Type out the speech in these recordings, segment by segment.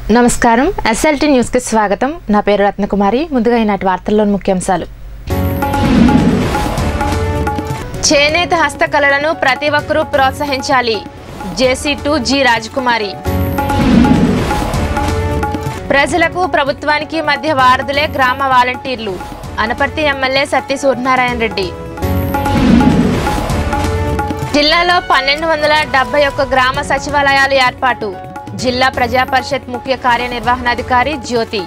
నమస్కారం ఎస్ఎల్టీ న్యూస్కి స్వాగతం నా పేరు రత్నకుమారి ముందుగా ఈనాటి వార్తల్లోని ముఖ్యాంశాలు చేనేత హస్తకళలను ప్రతి ఒక్కరూ ప్రోత్సహించాలి జేసీ టూ జి రాజకుమారి ప్రజలకు ప్రభుత్వానికి మధ్య వారధులే గ్రామ వాలంటీర్లు అనపర్తి ఎమ్మెల్యే సత్తి సూర్యనారాయణ రెడ్డి జిల్లాలో పన్నెండు వందల డెబ్బై ఒక్క గ్రామ సచివాలయాలు ఏర్పాటు జిల్లా ప్రజా పరిషత్ ముఖ్య కార్యనిర్వహణాధికారి జ్యోతి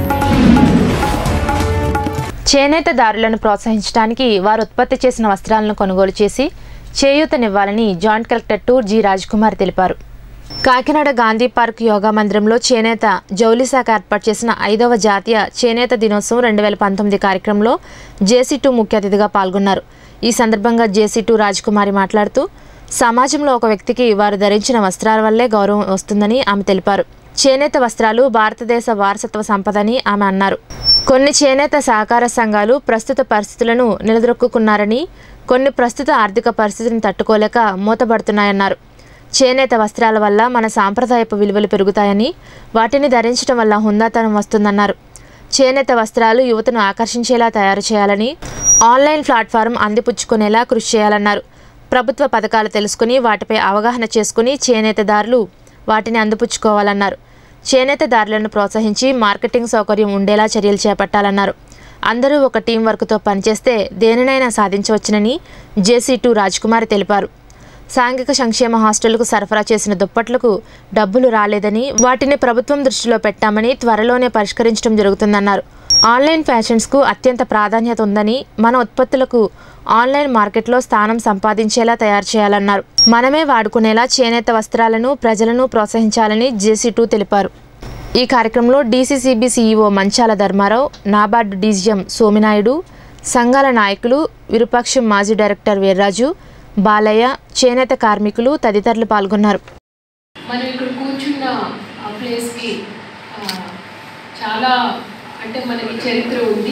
చేనేతదారులను ప్రోత్సహించడానికి వారు ఉత్పత్తి చేసిన వస్త్రాలను కొనుగోలు చేసి చేయూతనివ్వాలని జాయింట్ కలెక్టర్ టూర్ జి రాజ్కుమార్ తెలిపారు కాకినాడ గాంధీ పార్క్ యోగా మందిరంలో చేనేత జౌలి శాఖ ఏర్పాటు చేసిన ఐదవ జాతీయ చేనేత దినోత్సవం రెండు వేల పంతొమ్మిది కార్యక్రమంలో జేసీ టూ ముఖ్య అతిథిగా పాల్గొన్నారు ఈ సందర్భంగా జేసీ టూ రాజ్కుమారి మాట్లాడుతూ సమాజంలో ఒక వ్యక్తికి వారు ధరించిన వస్త్రాల వల్లే గౌరవం వస్తుందని ఆమె తెలిపారు చేనేత వస్త్రాలు భారతదేశ వారసత్వ సంపదని ఆమె అన్నారు కొన్ని చేనేత సహకార సంఘాలు ప్రస్తుత పరిస్థితులను నిలదొక్కున్నారని కొన్ని ప్రస్తుత ఆర్థిక పరిస్థితిని తట్టుకోలేక మూతబడుతున్నాయన్నారు చేనేత వస్త్రాల వల్ల మన సాంప్రదాయపు విలువలు పెరుగుతాయని వాటిని ధరించడం వల్ల హుందాతనం వస్తుందన్నారు చేనేత వస్త్రాలు యువతను ఆకర్షించేలా తయారు చేయాలని ఆన్లైన్ ప్లాట్ఫారం అందిపుచ్చుకునేలా కృషి చేయాలన్నారు ప్రభుత్వ పథకాలు తెలుసుకుని వాటిపై అవగాహన చేసుకుని చేనేతదారులు వాటిని అందిపుచ్చుకోవాలన్నారు చేనేతదారులను ప్రోత్సహించి మార్కెటింగ్ సౌకర్యం ఉండేలా చర్యలు చేపట్టాలన్నారు అందరూ ఒక టీం వర్క్తో పనిచేస్తే దేనినైనా సాధించవచ్చునని జేసీ టూ రాజ్కుమార్ తెలిపారు సాంఘిక సంక్షేమ హాస్టళ్లకు సరఫరా చేసిన దుప్పట్లకు డబ్బులు రాలేదని వాటిని ప్రభుత్వం దృష్టిలో పెట్టామని త్వరలోనే పరిష్కరించడం జరుగుతుందన్నారు ఆన్లైన్ ఫ్యాషన్స్కు అత్యంత ప్రాధాన్యత ఉందని మన ఉత్పత్తులకు ఆన్లైన్ మార్కెట్లో స్థానం సంపాదించేలా తయారు చేయాలన్నారు మనమే వాడుకునేలా చేనేత వస్త్రాలను ప్రజలను ప్రోత్సహించాలని జేసీ టూ తెలిపారు ఈ కార్యక్రమంలో DCCB CEO Manchala Dharmarao NABARD DGM Sominaidu సంఘాల నాయకులు విరూపాక్షం మాజీ డైరెక్టర్ వీర్రాజు బాలయ్య చేనేత కార్మికులు తదితరులు పాల్గొన్నారు మనం ఇక్కడ కూర్చున్న ఆ ప్లేస్కి ఆ, చాలా అంటే మనకి చరిత్ర ఉంది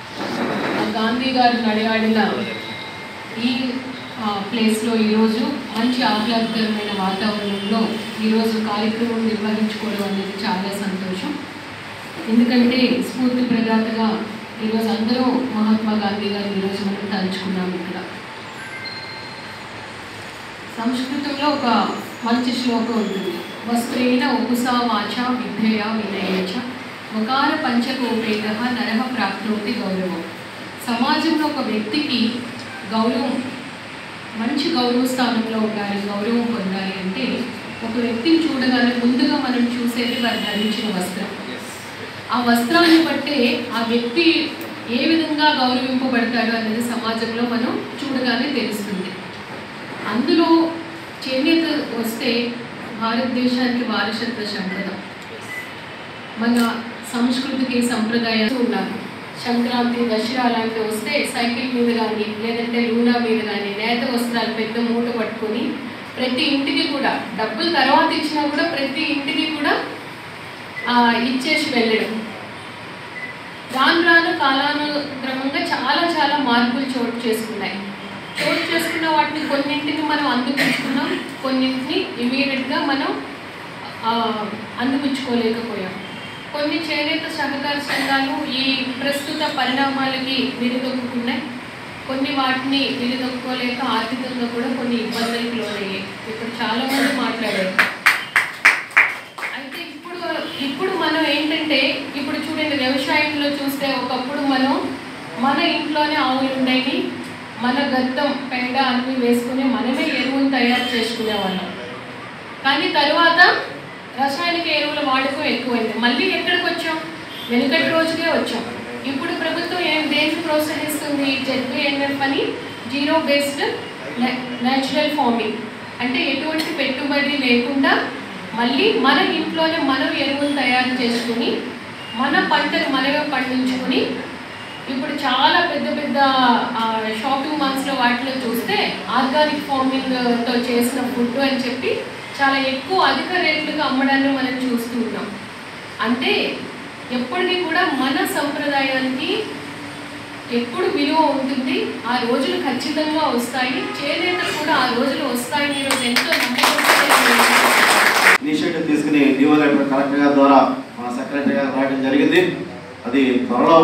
ఆ గాంధీ గారు నడియాడిన ఈ ఆ, ప్లేస్లో ఈరోజు మంచి ఆహ్లాదకరమైన వాతావరణంలో ఈరోజు కార్యక్రమం నిర్వహించుకోవడం అనేది చాలా సంతోషం ఎందుకంటే స్ఫూర్తి ప్రదాతగా ఈరోజు అందరూ మహాత్మా గాంధీ గారు ఈరోజు మనం తలుచుకున్నాం ఇక్కడ సంస్కృతంలో ఒక మంచి శ్లోకం ఉంటుంది వస్త్రేణ ఉపసా వాచ విద్యయ వినయచ వకార పంచకోపేత నరహ ప్రాప్నోతి గౌరవం సమాజంలో ఒక వ్యక్తికి గౌరవం మంచి గౌరవ స్థానంలో ఉండాలి గౌరవం పొందాలి అంటే ఒక వ్యక్తిని చూడగానే ముందుగా మనం చూసేది వారు ధరించిన వస్త్రం ఆ వస్త్రాన్ని బట్టే ఆ వ్యక్తి ఏ విధంగా గౌరవింపబడతాడు అనేది సమాజంలో మనం చూడగానే తెలుస్తుంది అందులో చేనేత వస్తే భారతదేశానికి వారసత్వ సంపద మన సంస్కృతికి సంప్రదాయాలు ఉన్నారు సంక్రాంతి దసరా లాంటివి వస్తే సైకిల్ మీద కానీ లేదంటే లూనా మీద కానీ నేత వస్త్రాలు పెద్ద మూట పట్టుకొని ప్రతి ఇంటికి కూడా డబ్బులు తర్వాత ఇచ్చినా కూడా ప్రతి ఇంటికి కూడా ఆ, ఇచ్చేసి వెళ్ళడం రాను రాను కాలానుక్రమంగా చాలా చాలా మార్పులు చోటు చేసుకున్నాయి చోటు చేసుకున్న వాటిని కొన్నింటిని మనం అందిపుచ్చుకున్నాం కొన్నింటిని ఇమీడియట్గా మనం ఆ, అందిపుచ్చుకోలేకపోయాం కొన్ని చేనేత సహకార సంఘాలు ఈ ప్రస్తుత పరిణామాలకి నిలదొక్కున్నాయి కొన్ని వాటిని నిలదొక్కుకోలేక ఆర్థికంగా కూడా కొన్ని ఇబ్బందులకు లోనయ్యాయి ఇప్పుడు చాలా మంది మాట్లాడారు అయితే ఇప్పుడు ఇప్పుడు మనం ఏంటంటే ఇప్పుడు చూడండి వ్యవసాయంలో చూస్తే ఒకప్పుడు మనం మన ఇంట్లోనే ఆవులు ఉండేవి మన గద్దం పెండ అన్ని వేసుకుని మనమే ఎరువులు తయారు చేసుకునే వాళ్ళం కానీ తర్వాత రసాయనిక ఎరువుల వాడకం ఎక్కువైంది మళ్ళీ ఎక్కడికి వచ్చాం వెనుకటి రోజుకే వచ్చాం ఇప్పుడు ప్రభుత్వం ఏం దేనికి ప్రోత్సహిస్తుంది జెడ్బిఎన్ఎఫ్ అని జీరో బేస్డ్ న్యాచురల్ ఫార్మింగ్ అంటే ఎటువంటి పెట్టుబడి లేకుండా మళ్ళీ మన ఇంట్లోనే మనం ఎరువులు తయారు చేసుకుని మన పంటను మనమే పండించుకుని ఇప్పుడు చాలా పెద్ద పెద్ద ఆ, షాపింగ్ మాల్స్లో వాటిలో చూస్తే ఆర్గానిక్ ఫార్మింగ్తో చేసిన ఫుడ్ అని చెప్పి చాలా ఎక్కువ అధిక రేట్లకు అమ్మడాన్ని మనం చూస్తూ ఉన్నాం అంటే ఎప్పటికీ కూడా మన సంప్రదాయానికి ఎప్పుడు విలువ ఉంటుంది ఆ రోజులు ఖచ్చితంగా వస్తాయి చేనేత కూడా ఆ రోజులు వస్తాయని ఈరోజు ఎంతో నమ్మకం ఇనిషియేటివ్ తీసుకుని డిఓ లెటర్ కలెక్టర్ గారి ద్వారా మన సెక్రటరీ గారు రాయడం జరిగింది అది త్వరలో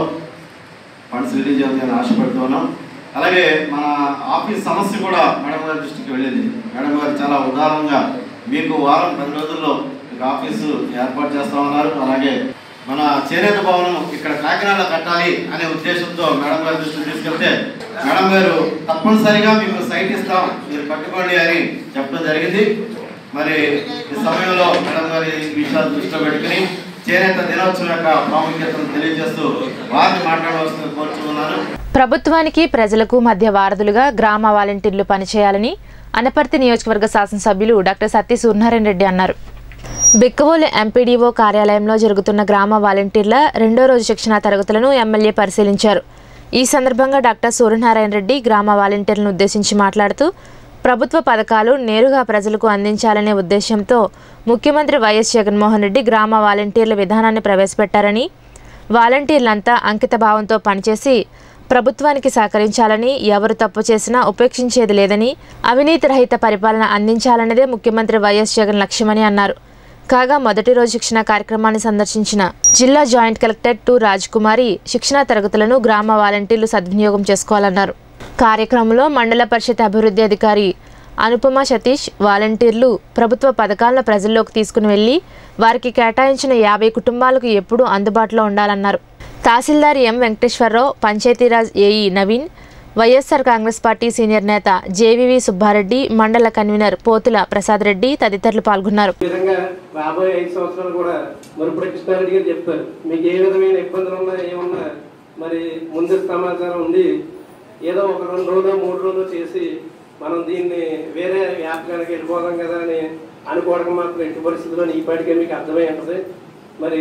ఫండ్స్ రిలీజ్ అవుతాయని ఆశపడుతున్నాం అలాగే మన ఆఫీస్ సమస్య కూడా మేడం గారి దృష్టికి వెళ్ళింది మేడం గారు చాలా ఉదారంగా మీకు వారం పది రోజుల్లో మీకు ఆఫీసు ఏర్పాటు చేస్తా ఉన్నారు అలాగే మన చేనేత భవనం ఇక్కడ కాకినాడలో కట్టాలి అనే ఉద్దేశంతో మేడం గారి దృష్టికి తీసుకెళ్తే మేడం గారు తప్పనిసరిగా మీకు సైట్ ఇస్తాం మీరు కట్టుకోండి అని చెప్పడం జరిగింది మరి ఈ సమయంలో మేడం గారి ఈ విషయాలు దృష్టిలో పెట్టుకుని చేనేత దినోత్సవం యొక్క ప్రాముఖ్యతను తెలియజేస్తూ వారిని మాట్లాడవలసింది కోరుచున్నాను ప్రభుత్వానికి ప్రజలకు మధ్య వారధులుగా గ్రామ వాలంటీర్లు పనిచేయాలని అనపర్తి నియోజకవర్గ శాసనసభ్యులు డాక్టర్ సత్య సూర్యనారాయణ రెడ్డి అన్నారు బిక్కవోలు ఎంపీడీఓ కార్యాలయంలో జరుగుతున్న గ్రామ వాలంటీర్ల రెండో రోజు శిక్షణా తరగతులను ఎమ్మెల్యే పరిశీలించారు ఈ సందర్భంగా డాక్టర్ సూర్యనారాయణ రెడ్డి గ్రామ వాలంటీర్లను ఉద్దేశించి మాట్లాడుతూ ప్రభుత్వ పథకాలు నేరుగా ప్రజలకు అందించాలనే ఉద్దేశంతో ముఖ్యమంత్రి వైఎస్ జగన్మోహన్ రెడ్డి గ్రామ వాలంటీర్ల విధానాన్ని ప్రవేశపెట్టారని వాలంటీర్లంతా అంకిత భావంతో పనిచేసి ప్రభుత్వానికి సహకరించాలని ఎవరు తప్పు చేసినా ఉపేక్షించేది లేదని అవినీతి రహిత పరిపాలన అందించాలన్నదే ముఖ్యమంత్రి వైఎస్ జగన్ లక్ష్యమని అన్నారు కాగా మొదటి రోజు శిక్షణ కార్యక్రమాన్ని సందర్శించిన జిల్లా జాయింట్ కలెక్టర్ టు రాజ్కుమారి శిక్షణా తరగతులను గ్రామ వాలంటీర్లు సద్వినియోగం చేసుకోవాలన్నారు కార్యక్రమంలో మండల పరిషత్ అభివృద్ధి అధికారి అనుపమ సతీష్ వాలంటీర్లు ప్రభుత్వ పథకాలను ప్రజల్లోకి తీసుకుని వెళ్లి వారికి కేటాయించిన యాభై కుటుంబాలకు ఎప్పుడూ అందుబాటులో ఉండాలన్నారు తహసీల్దార్ M Venkateswararao Panchayati Raj AE Naveen YSR Congress party senior నేత జేవివి సుబ్బారెడ్డి మండల కన్వీనర్ పోతుల ప్రసాద్ రెడ్డి తదితరులు పాల్గొన్నారు ఈ విధంగా రాబోయే ఐదు సంవత్సరాలు కూడా మరుపుడి కృష్ణారెడ్డి గారు చెప్పారు మీకు ఏ విధమైన ఇబ్బందులు ఉన్నా ఏమన్నా మరి ముందు సమాచారం ఉంది ఏదో ఒక రెండు రోజులు మూడు రోజులు చేసి మనం దీన్ని వేరే వ్యాపకానికి వెళ్ళిపోదాం కదా అని అనుకోవడం మాత్రం ఎట్టి పరిస్థితుల్లో ఈ పాటికే మీకు అర్థమై ఉంటుంది మరి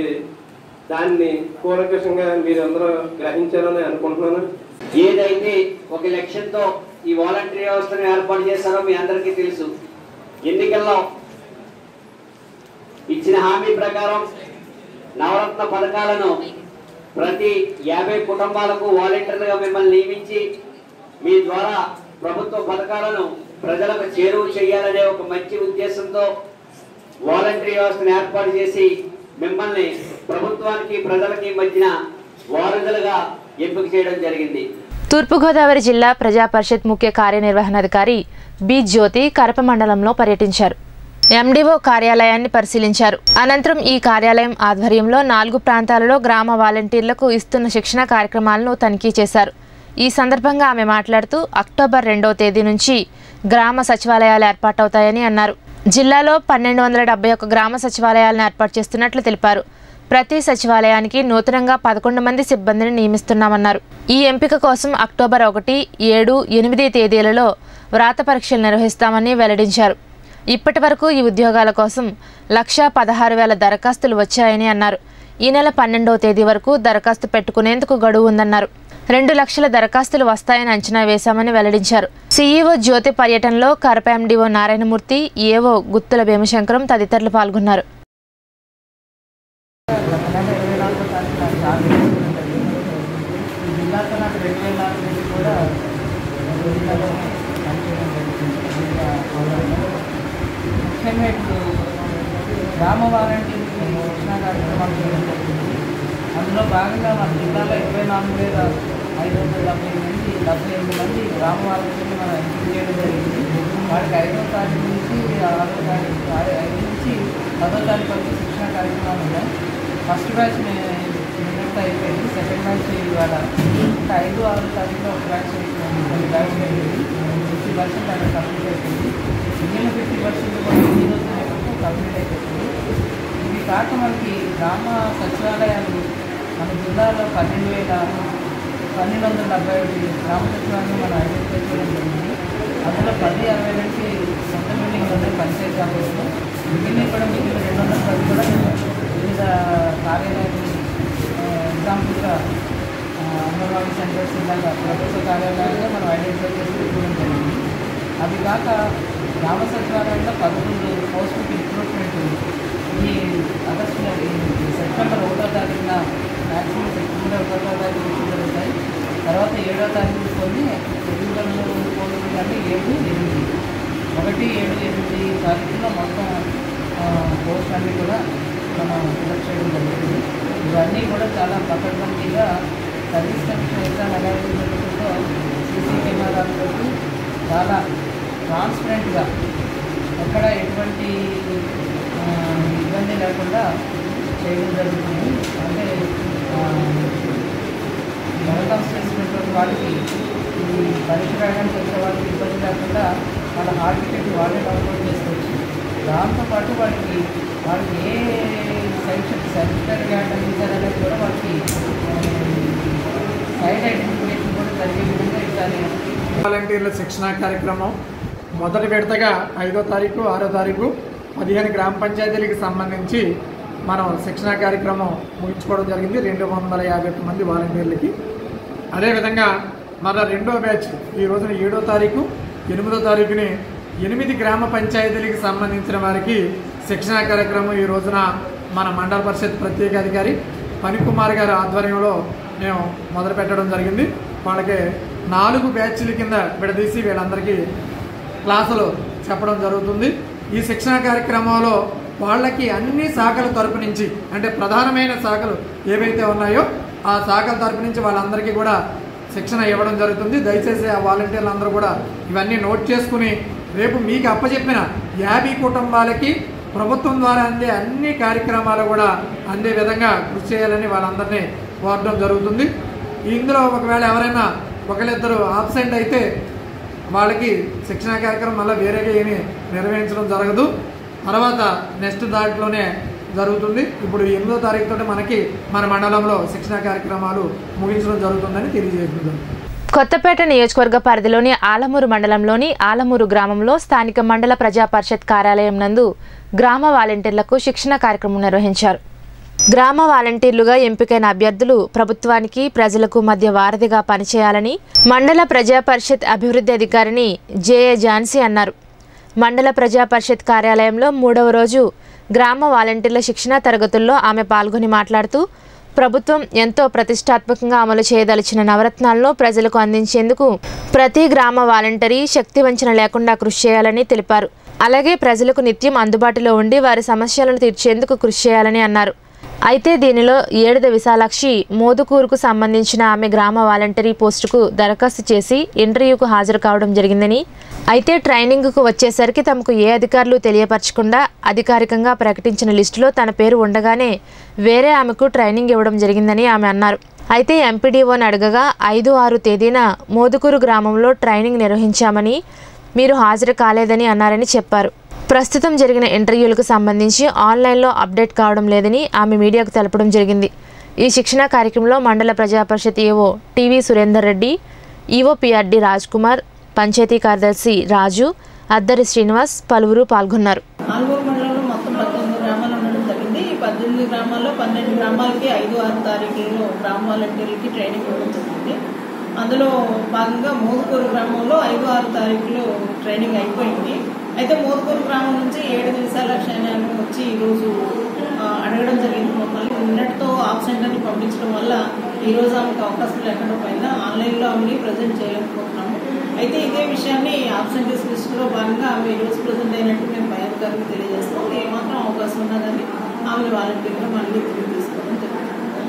దాన్ని కూలంకషంగా మీరు అందరూ గ్రహించాలని అనుకుంటున్నాను ఏదైతే ఒక లక్ష్యంతో ఈ వాలంటరీ వ్యవస్థను ఏర్పాటు చేశారో మీ అందరికీ తెలుసు ఎన్నికల్లో ఇచ్చిన హామీ ప్రకారం నవరత్న పథకాలను ప్రతి యాభై కుటుంబాలకు వాలంటీర్లుగా మిమ్మల్ని నియమించి మీ ద్వారా ప్రభుత్వ పథకాలను ప్రజలకు చేరువ చేయాలనే ఒక మంచి ఉద్దేశంతో వాలంటరీ వ్యవస్థను ఏర్పాటు చేసి మిమ్మల్ని ప్రభుత్వానికి ప్రజలకి మధ్యన వారధులుగా ఎంపిక చేయడం జరిగింది తూర్పుగోదావరి జిల్లా ప్రజా పరిషత్ ముఖ్య కార్యనిర్వహణాధికారి బి జ్యోతి కరప మండలంలో పర్యటించారు ఎండిఓ కార్యాలయాన్ని పరిశీలించారు అనంతరం ఈ కార్యాలయం ఆధ్వర్యంలో నాలుగు ప్రాంతాలలో గ్రామ వాలంటీర్లకు ఇస్తున్న శిక్షణ కార్యక్రమాలను తనిఖీ చేశారు ఈ సందర్భంగా ఆమె మాట్లాడుతూ అక్టోబర్ రెండవ తేదీ నుంచి గ్రామ సచివాలయాలు ఏర్పాటవుతాయని అన్నారు జిల్లాలో పన్నెండు వందల డెబ్బై ఒక్క గ్రామ సచివాలయాలను ఏర్పాటు చేస్తున్నట్లు తెలిపారు ప్రతి సచివాలయానికి నూతనంగా పదకొండు మంది సిబ్బందిని నియమిస్తున్నామన్నారు ఈ ఎంపిక కోసం అక్టోబర్ ఒకటి ఏడు ఎనిమిది తేదీలలో వ్రాత పరీక్షలు నిర్వహిస్తామని వెల్లడించారు ఇప్పటి వరకు ఈ ఉద్యోగాల కోసం లక్షా పదహారు వేల దరఖాస్తులు వచ్చాయని అన్నారు ఈ నెల పన్నెండవ తేదీ వరకు దరఖాస్తు పెట్టుకునేందుకు గడువు ఉందన్నారు రెండు లక్షల దరఖాస్తులు వస్తాయని అంచనా వేశామని వెల్లడించారు సీఈఓ జ్యోతి పర్యటనలో కరప ఎండీఓ నారాయణమూర్తి ఏవో గుత్తుల భీమశంకరం తదితరులు పాల్గొన్నారు నెల ఇరవై నాలుగో తారీఖు నాకు చార్జ్ ఉంటుంది ఈ జిల్లాతో నాకు రెండు వేల నాలుగు నుంచి కూడా జిల్లాలో పనిచేయడం జరుగుతుంది జిల్లా హోదాలో. ముఖ్యంగా ఇప్పుడు గ్రామ వాలంటీర్ శిక్షణ కార్యక్రమాలు చేయడం జరుగుతుంది అందులో భాగంగా మన జిల్లాలో ఇరవై నాలుగు వేల ఐదు వందల డెబ్బై మంది డెబ్బై ఎనిమిది మంది గ్రామ వాలంటీర్లు మనం ఎంపిక చేయడం జరిగింది వాడికి ఐదో తారీఖు నుంచి ఆరో తారీఖు ఆరు- ఐదు నుంచి పదో తారీఖు వరకు శిక్షణ కార్యక్రమాలు ఉన్నాయి ఫస్ట్ బ్యాచ్ నిన్నట్టు అయిపోయింది సెకండ్ బ్యాచ్ ఇవాళ ఇంకా ఐదు ఆరు తారీఖులో ఒక బ్యాచ్ కొన్ని బ్యాచ్ అయింది ఫిఫ్టీ పర్సెంట్ అక్కడ కంప్లీట్ అయిపోయింది మిగిలిన ఫిఫ్టీ పర్సెంట్ కూడా ఈ రోజు రేపు కంప్లీట్ అయిపోతుంది ఇవి కాక మనకి గ్రామ సచివాలయాలు మన జిల్లాలో పన్నెండు వేల పన్నెండు వందల డెబ్బై ఒకటి గ్రామ సచివాలయం మనం ఐడెంటిఫై చేయడం జరిగింది అందులో పది అరవై నుంచి సొంత బిల్డింగ్లు ఉన్నాయి పంచాయతీ ఆఫీస్లో మిగిలిన కూడా మిగిలిన రెండు వందల పది కూడా వివిధ కార్యాలయాలు ఎగ్జాంపుల్గా అంగన్వాడీ సెంటర్స్ ఇలాగా ప్రభుత్వ కార్యాలయాలుగా మనం ఐడెంటిఫై చేసి పెట్టుకోవడం జరిగింది అవి కాక గ్రామ సచివాలయంలో పదకొండు పోస్టులకి రిక్రూట్మెంట్ ఈ ఆగస్టు నెల ఈ సెప్టెంబర్ ఒకటో తారీఖున మ్యాక్సిమం సెప్టెంబర్ ఒకటో తారీఖు నుంచి జరుగుతాయి తర్వాత ఏడో తారీఖు కొన్ని ఎనిమిది పోస్టులు అంటే ఏడు ఎనిమిది ఒకటి ఏడు ఎనిమిది తారీఖులో మొత్తం పోస్ట్ అన్నీ కూడా మనం ఫిలప్ చేయడం జరుగుతుంది ఇవన్నీ కూడా చాలా పకడ్బందీగా సర్వీస్ కమిషన్ ఎగ్జామ్ ఎలా అయితే జరుగుతుందో సీసీ కెమెరాలతో చాలా ట్రాన్స్పరెంట్గా ఎక్కడ ఎటువంటి ఆ, ఇబ్బంది లేకుండా చేయడం జరుగుతుంది అంటే ఆ, దరఖాస్తు చేసినటువంటి వాళ్ళకి ఈ పరీక్ష రాయడానికి వచ్చే వాళ్ళకి ఇబ్బంది లేకుండా వాళ్ళ హాల్ టికెట్ వాళ్ళే డౌన్లోడ్ చేసుకోవచ్చు దాంతోపాటు వాళ్ళకి వాళ్ళకి ఏ సెక్షన్ సర్టిఫికేట్ గ్యాట్ అందించారు అనేది కూడా వాళ్ళకి సైడ్ ఐడెంటిఫికేషన్ కూడా జరిగే విధంగా ఇవ్వాలి వాలంటీర్ల శిక్షణా కార్యక్రమం మొదటి విడతగా ఐదో తారీఖు ఆరో తారీఖు పదిహేను గ్రామ పంచాయతీలకు సంబంధించి మనం శిక్షణా కార్యక్రమం ముగించుకోవడం జరిగింది రెండు వందల యాభై ఒక్క మంది వాలంటీర్లకి అదేవిధంగా మన రెండో బ్యాచ్ ఈ రోజున ఏడో తారీఖు ఎనిమిదో తారీఖుని ఎనిమిది గ్రామ పంచాయతీలకు సంబంధించిన వారికి శిక్షణా కార్యక్రమం ఈ రోజున మన మండల పరిషత్ ప్రత్యేక అధికారి పనికుమార్ గారి ఆధ్వర్యంలో మేము మొదలు పెట్టడం జరిగింది వాళ్ళకి నాలుగు బ్యాచ్ల కింద విడదీసి వీళ్ళందరికీ క్లాసులు చెప్పడం జరుగుతుంది ఈ శిక్షణా కార్యక్రమంలో వాళ్ళకి అన్ని శాఖల తరపు నుంచి అంటే ప్రధానమైన శాఖలు ఏవైతే ఉన్నాయో ఆ శాఖల తరపు నుంచి వాళ్ళందరికీ కూడా శిక్షణ ఇవ్వడం జరుగుతుంది దయచేసి ఆ వాలంటీర్లు అందరూ కూడా ఇవన్నీ నోట్ చేసుకుని రేపు మీకు అప్పచెప్పిన యాభై కుటుంబాలకి ప్రభుత్వం ద్వారా అందే అన్ని కార్యక్రమాలు కూడా అందే విధంగా కృషి చేయాలని వాళ్ళందరినీ కోరడం జరుగుతుంది ఇందులో ఒకవేళ ఎవరైనా ఒకరిద్దరు ఆబ్సెంట్ అయితే వాళ్ళకి శిక్షణా కార్యక్రమం మళ్ళీ వేరేగా ఏమీ నిర్వహించడం జరగదు తర్వాత నెక్స్ట్ దాంట్లోనే జరుగుతుంది ఇప్పుడు ఎనిమిదో తారీఖుతో మనకి మన మండలంలో శిక్షణా కార్యక్రమాలు ముగించడం జరుగుతుందని తెలియజేస్తున్నాం కొత్తపేట నియోజకవర్గ పరిధిలోని ఆలమూరు మండలంలోని ఆలమూరు గ్రామంలో స్థానిక మండల ప్రజా పరిషత్ కార్యాలయం నందు గ్రామ వాలంటీర్లకు శిక్షణ కార్యక్రమం నిర్వహించారు గ్రామ వాలంటీర్లుగా ఎంపికైన అభ్యర్థులు ప్రభుత్వానికి ప్రజలకు మధ్య వారధిగా పనిచేయాలని మండల ప్రజా పరిషత్ అభివృద్ధి అధికారిని జేఏ ఝాన్సీ అన్నారు మండల ప్రజా పరిషత్ కార్యాలయంలో మూడవ రోజు గ్రామ వాలంటీర్ల శిక్షణా తరగతుల్లో ఆమె పాల్గొని మాట్లాడుతూ ప్రభుత్వం ఎంతో ప్రతిష్టాత్మకంగా అమలు చేయదలిచిన నవరత్నాలను ప్రజలకు అందించేందుకు ప్రతి గ్రామ వాలంటరీ శక్తి వంచన లేకుండా కృషి చేయాలని తెలిపారు అలాగే ప్రజలకు నిత్యం అందుబాటులో ఉండి వారి సమస్యలను తీర్చేందుకు కృషి చేయాలని అన్నారు అయితే దీనిలో ఏడుద విశాలాక్షి మోదుకూరుకు సంబంధించిన ఆమె గ్రామ వాలంటరీ పోస్టుకు దరఖాస్తు చేసి ఇంటర్వ్యూకు హాజరు కావడం జరిగిందని అయితే ట్రైనింగ్కు వచ్చేసరికి తమకు ఏ అధికారులు తెలియపరచకుండా అధికారికంగా ప్రకటించిన లిస్టులో తన పేరు ఉండగానే వేరే ఆమెకు ట్రైనింగ్ ఇవ్వడం జరిగిందని ఆమె అన్నారు అయితే ఎంపీడీఓని అడగగా ఐదు ఆరు తేదీన మోదుకూరు గ్రామంలో ట్రైనింగ్ నిర్వహించామని మీరు హాజరు కాలేదని అన్నారని చెప్పారు ప్రస్తుతం జరిగిన ఇంటర్వ్యూలకు సంబంధించి ఆన్లైన్లో అప్డేట్ కావడం లేదని ఆమె మీడియాకు తెలపడం జరిగింది ఈ శిక్షణా కార్యక్రమంలో మండల ప్రజా పరిషత్ EO TV Surender Reddy EO PRD Raj Kumar panchayat కార్యదర్శి రాజు అద్దరి శ్రీనివాస్ పలువురు పాల్గొన్నారు ఆల్మూరు మండలంలో మొత్తం పద్దెనిమిది గ్రామాలు ఉండడం జరిగింది ఈ పద్దెనిమిది గ్రామాల్లో పన్నెండు గ్రామాలకి ఐదు ఆరు తారీఖుల్లో గ్రామ వాలంటీర్లకి ట్రైనింగ్ ఇవ్వడం జరిగింది అందులో భాగంగా మోదుకూరు గ్రామంలో ఐదు ఆరు తారీఖులో ట్రైనింగ్ అయిపోయింది అయితే మోదుకూరు గ్రామం నుంచి ఏడు నిమిషాల క్షణాలు వచ్చి ఈరోజు ఆ, అడగడం జరిగింది మమ్మల్ని నిన్నటితో ఆబ్సెంట్ అని పంపించడం వల్ల ఈ రోజు ఆమెకు అవకాశం లేకపోయినా ఆన్లైన్లో ఆమెని ప్రజెంట్ చేయలేకపోతున్నాము అయితే ఇదే విషయాన్ని ఆబ్సెంటీస్ లిస్టులో భాగంగా ఆమె ఈ రోజు ప్రజెంట్ అయినట్టు మేము పై అధికారులకు తెలియజేస్తాం ఏమాత్రం అవకాశం ఉన్నా కానీ ఆమె వాలంటీర్గా మళ్ళీ తిరిగి తీసుకోవడం జరుగుతుంది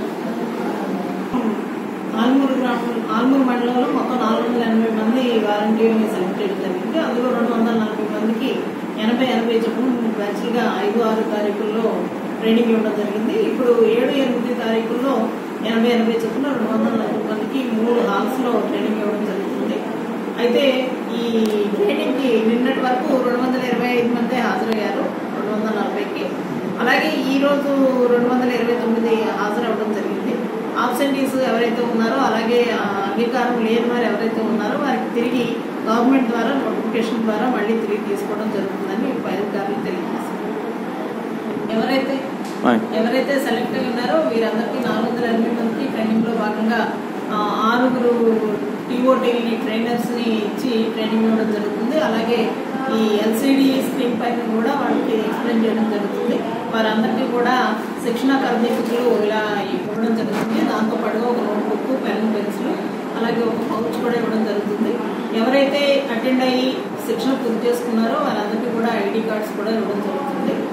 ఆల్మూరు గ్రామం ఆల్మూరు మండలంలో మొత్తం నాలుగు వందల ఎనభై మంది వాలంటీర్ని సెలెక్ట్ చేయడం జరిగింది అందులో రెండు వందల నలభై మందికి ఎనభై ఎనభై చొప్పున మూడు బ్యాచ్లుగా ఐదు ఆరు తారీఖుల్లో ట్రైనింగ్ ఇవ్వడం జరిగింది ఇప్పుడు ఏడు ఎనిమిది తారీఖుల్లో ఎనభై ఎనభై చొప్పున రెండు వందల నలభై మందికి మూడు హాల్స్లో ట్రైనింగ్ ఇవ్వడం జరుగుతుంది అయితే ఈ ట్రైనింగ్కి నిన్నటి వరకు రెండు వందల ఇరవై ఐదు మంది హాజరయ్యారు రెండు వందల నలభైకి అలాగే ఈ రోజు రెండు వందల ఇరవై తొమ్మిది హాజరవ్వడం జరిగింది ఆబ్సెంటీస్ ఎవరైతే ఉన్నారో అలాగే ఆ, అంగీకారం లేని వారు ఎవరైతే ఉన్నారో వారికి తిరిగి గవర్నమెంట్ ద్వారా నోటిఫికేషన్ ద్వారా మళ్ళీ తిరిగి తీసుకోవడం జరుగుతుందని పై అధికారులు తెలియజేశారు ఎవరైతే ఎవరైతే సెలెక్ట్ అయి ఉన్నారో వీరందరికీ నాలుగు వందల ఎనభై మందికి ట్రైనింగ్లో భాగంగా ఆ, ఆరుగురు టీఓటీని ట్రైనర్స్ని ఇచ్చి ట్రైనింగ్ ఇవ్వడం జరుగుతుంది అలాగే ఈ ఎల్సిడి స్క్రీన్ పైన కూడా వాళ్ళకి ఎక్స్ప్లెయిన్ చేయడం జరుగుతుంది వారందరికీ కూడా శిక్షణ తరగతులు ఇలా ఇవ్వడం జరుగుతుంది దాంతో పాటుగా ఒక నోట్బుక్ పెన్ పెన్సిల్ అలాగే ఒక పౌచ్ కూడా ఇవ్వడం జరుగుతుంది ఎవరైతే అటెండ్ అయ్యి శిక్షణ పూర్తి చేసుకున్నారో వాళ్ళందరికీ కూడా ఐడి కార్డ్స్ కూడా ఇవ్వడం జరుగుతుంది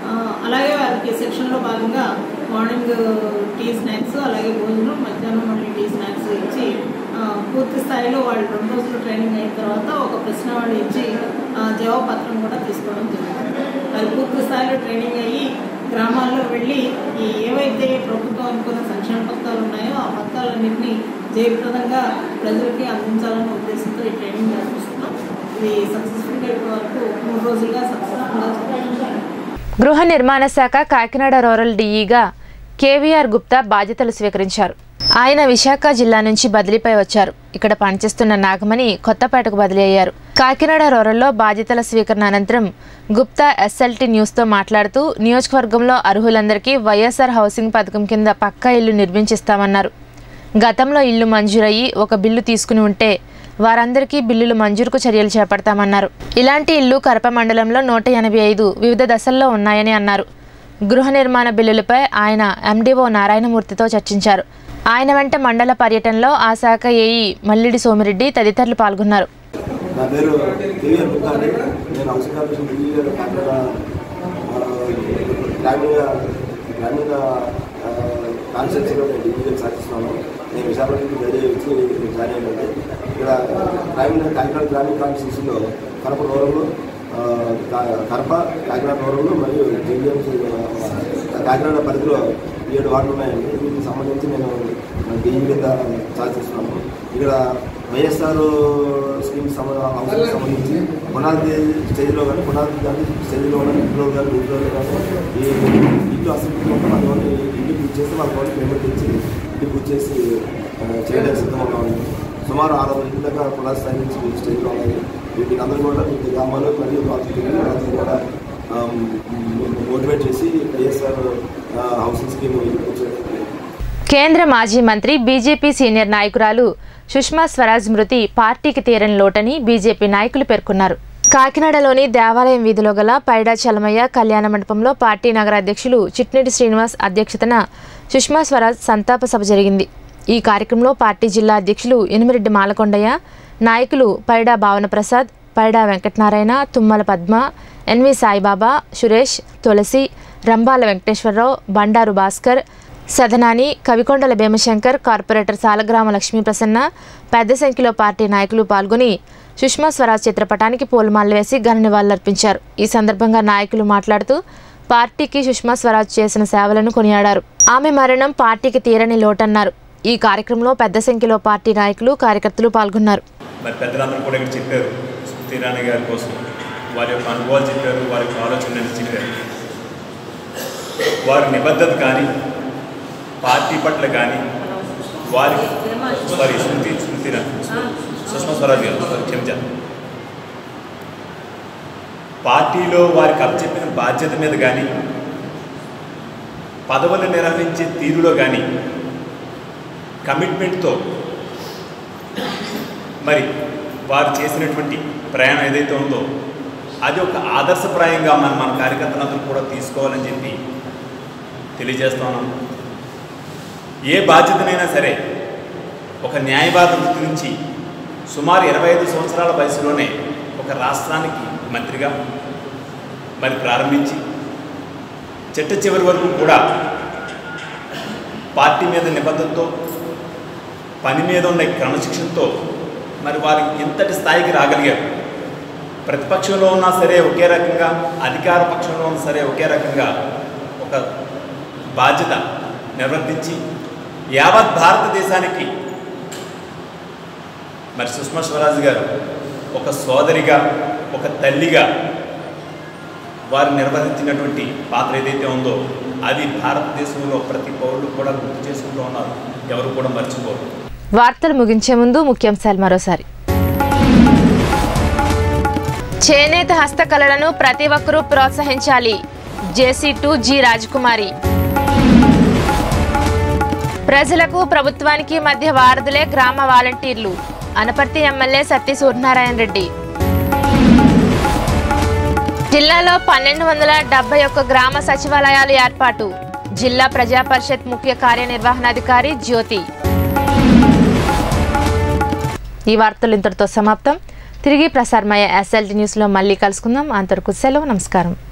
ఆ, అలాగే వారికి శిక్షణలో భాగంగా మార్నింగ్ టీ స్నాక్స్ అలాగే భోజనం మధ్యాహ్నం మళ్ళీ టీ స్నాక్స్ ఇచ్చి ఆ, పూర్తి స్థాయిలో వాళ్ళు రెండు రోజులు ట్రైనింగ్ అయిన తర్వాత ఒక ప్రశ్నావళి ఇచ్చి ఆ, జవాబపత్రం కూడా తీసుకోవడం జరుగుతుంది వాళ్ళు పూర్తి స్థాయిలో ట్రైనింగ్ అయ్యి గ్రామాల్లో వెళ్ళి ఈ ఏవైతే ప్రభుత్వం అనుకున్న సంక్షేమ పథకాలు ఉన్నాయో ఆ పథకాలన్నింటినీ జయప్రదంగా ప్రజలకి అందించాలనే ఉద్దేశంతో ఈ ట్రైనింగ్ నిర్వహిస్తున్నాం ఇది సక్సెస్ఫుల్గా ఇప్పటి వరకు మూడు రోజులుగా సక్సెస్ఫుల్గా జరుగుతుంది గృహ నిర్మాణ శాఖ కాకినాడ రూరల్ డీఈగా కేవీఆర్ గుప్తా బాధ్యతలు స్వీకరించారు ఆయన విశాఖ జిల్లా నుంచి బదిలీపై వచ్చారు ఇక్కడ పనిచేస్తున్న నాగమణి కొత్తపేటకు బదిలీ అయ్యారు కాకినాడ రూరల్లో బాధ్యతల స్వీకరణ అనంతరం గుప్తా ఎస్ఎల్టీ న్యూస్తో మాట్లాడుతూ నియోజకవర్గంలో అర్హులందరికీ వైఎస్ఆర్ హౌసింగ్ పథకం కింద పక్కా ఇల్లు నిర్మించిస్తామన్నారు గతంలో ఇల్లు మంజూరయ్యి ఒక బిల్లు తీసుకుని ఉంటే వారందరికీ బిల్లులు మంజూరుకు చర్యలు చేపడతామన్నారు ఇలాంటి ఇల్లు కరప మండలంలో నూట ఎనభై ఐదు వివిధ దశల్లో ఉన్నాయని అన్నారు గృహ నిర్మాణ బిల్లులపై ఆయన ఎండీఓ నారాయణమూర్తితో చర్చించారు ఆయన వెంట మండల పర్యటనలో ఆ శాఖ ఏఈ మల్లిడి సోమిరెడ్డి తదితరులు పాల్గొన్నారు నా పేరు కేవీఆర్ గుప్తా అండి నేను హౌసింగ్ కార్పొరేషన్ ఢిల్లీ కాకినాడ గ్రామీణ గ్రామీణ కాన్స్టిట్యూన్సీలో నేను ఢిల్లీలో సాధిస్తున్నాను నేను విశాఖపట్నం వేరే వచ్చి జాయిన్ అయ్యింది ఇక్కడ గ్రామీణ కాకినాడ గ్రామీణ కాన్స్టిట్యూన్సీలో కడప రూరల్ ఆ, కా- కడప కాకినాడ రూరల్ మరియు జిల్లాస్ కాకినాడ పరిధిలో ఏడు వార్డులు ఉన్నాయండి వీటికి సంబంధించి నేను డీజీ కింద సాధిస్తున్నాను ఇక్కడ వైఎస్ఆర్ స్కీమ్ సంబ హౌసింగ్ సంబంధించి పునాది స్టేజ్లో కానీ పునాది కానీ స్టేజ్లో కానీ ఇంట్లో కానీ ఇంట్లో కానీ ఈ ఇల్లు అసలు ఉంటాం అందువల్ల ఇల్లు పూజ చేసి వాళ్ళ వాళ్ళు పేమెంట్ ఇచ్చి ఇల్లు పూజ చేసి ఆ, చేయడానికి సిద్ధంగా ఉంది సుమారు ఆరు వందల ఇల్లు దాకా పునాది స్థాయి నుంచి స్టేజ్లో ఉన్నాయి వీటికి అందరూ కూడా వివిధ గ్రామాలు మరియు వాళ్ళకి తిరిగి వాళ్ళకి కూడా మోటివేట్ చేసి వైఎస్ఆర్ హౌసింగ్ స్కీమ్ ఇల్లు పూజ చేయడానికి కేంద్ర మాజీ మంత్రి బీజేపీ సీనియర్ నాయకురాలు సుష్మా స్వరాజ్ మృతి పార్టీకి తీరని లోటని బీజేపీ నాయకులు పేర్కొన్నారు కాకినాడలోని దేవాలయం వీధిలో గల పైడా చలమయ్య కళ్యాణ మండపంలో పార్టీ నగర అధ్యక్షులు చిట్నేటి శ్రీనివాస్ అధ్యక్షతన సుష్మా స్వరాజ్ సంతాప సభ జరిగింది ఈ కార్యక్రమంలో పార్టీ జిల్లా అధ్యక్షులు ఎనిమిరెడ్డి మాలకొండయ్య నాయకులు పైడా భావన ప్రసాద్ పైడా వెంకటనారాయణ తుమ్మల పద్మ ఎన్వి సాయిబాబా సురేష్ తులసి రంబాల వెంకటేశ్వరరావు బండారు భాస్కర్ సదనాని కవికొండల భీమశంకర్ కార్పొరేటర్ సాలగ్రామ లక్ష్మీ ప్రసన్న పెద్ద సంఖ్యలో పార్టీ నాయకులు పాల్గొని సుష్మా స్వరాజ్ చిత్రపటానికి పూలమాలలు వేసి ఘన నివాళులర్పించారు ఈ సందర్భంగా నాయకులు మాట్లాడుతూ పార్టీకి సుష్మా స్వరాజ్ చేసిన సేవలను కొనియాడారు ఆమె మరణం పార్టీకి తీరని లోటన్నారు ఈ కార్యక్రమంలో పెద్ద సంఖ్యలో పార్టీ నాయకులు కార్యకర్తలు పాల్గొన్నారు మరి పెద్దలందరూ కూడా ఇక్కడ చెప్పారు స్మృతి ఇరానీ గారి కోసం వారి యొక్క అనుభవాలు చెప్పారు వారి యొక్క ఆలోచనలు చెప్పారు వారి నిబద్ధత కానీ పార్టీ పట్ల కానీ వారి సారీ స్మృతి స్మృతి ఇరానీ సుష్మా స్వరాజ్ గారు సారీ క్షమించాను పార్టీలో వారికి అప్పచెప్పిన బాధ్యత మీద కానీ పదవులు నిర్వహించే తీరులో కానీ కమిట్మెంట్తో మరి వారు చేసినటువంటి ప్రయాణం ఏదైతే ఉందో అది ఒక ఆదర్శప్రాయంగా మనం మన కార్యకర్తలందరూ కూడా తీసుకోవాలని చెప్పి తెలియజేస్తున్నాం ఏ బాధ్యతనైనా సరే ఒక న్యాయవాద వృత్తి నుంచి సుమారు ఇరవై ఐదు సంవత్సరాల వయసులోనే ఒక రాష్ట్రానికి మంత్రిగా మరి ప్రారంభించి చిట్ట చివరి వరకు కూడా పార్టీ మీద నిబద్ధతతో పని మీద ఉన్న క్రమశిక్షణతో మరి వారు ఇంతటి స్థాయికి రాగలిగారు ప్రతిపక్షంలో ఉన్నా సరే ఒకే రకంగా అధికార పక్షంలో ఉన్నా సరే ఒకే రకంగా ఒక బాధ్యత నిర్వర్తించి యావత్ భారతదేశానికి మరి సుష్మా స్వరాజ్ గారు ఒక సోదరిగా ఒక తల్లిగా వారు నిర్వహించినటువంటి పాత్ర ఏదైతే ఉందో అది భారతదేశంలో ప్రతి పౌరులు కూడా గుర్తు చేసుకుంటూ ఉన్నారు ఎవరు కూడా మర్చిపోరు వార్తలు ముగించే ముందు ముఖ్యాంశాలు మరోసారి చేనేత హస్తకళలను ప్రతి ఒక్కరూ ప్రోత్సహించాలి జేసీ టూ జి రాజకుమారి ప్రజలకు ప్రభుత్వానికి మధ్య వారధులే గ్రామ వాలంటీర్లు అనపర్తి ఎమ్మెల్యే సత్తి సూర్యనారాయణ రెడ్డి జిల్లాలో పన్నెండు వందల డెబ్బై ఒక్క గ్రామ సచివాలయాలు ఏర్పాటు జిల్లా ప్రజా పరిషత్ ముఖ్య కార్యనిర్వహణాధికారి జ్యోతి ఈ వార్తలు ఇంతటితో సమాప్తం తిరిగి ప్రసారమయ్యే ఎస్ఎల్టీ న్యూస్లో మళ్ళీ కలుసుకుందాం అంతవరకు సెలవు నమస్కారం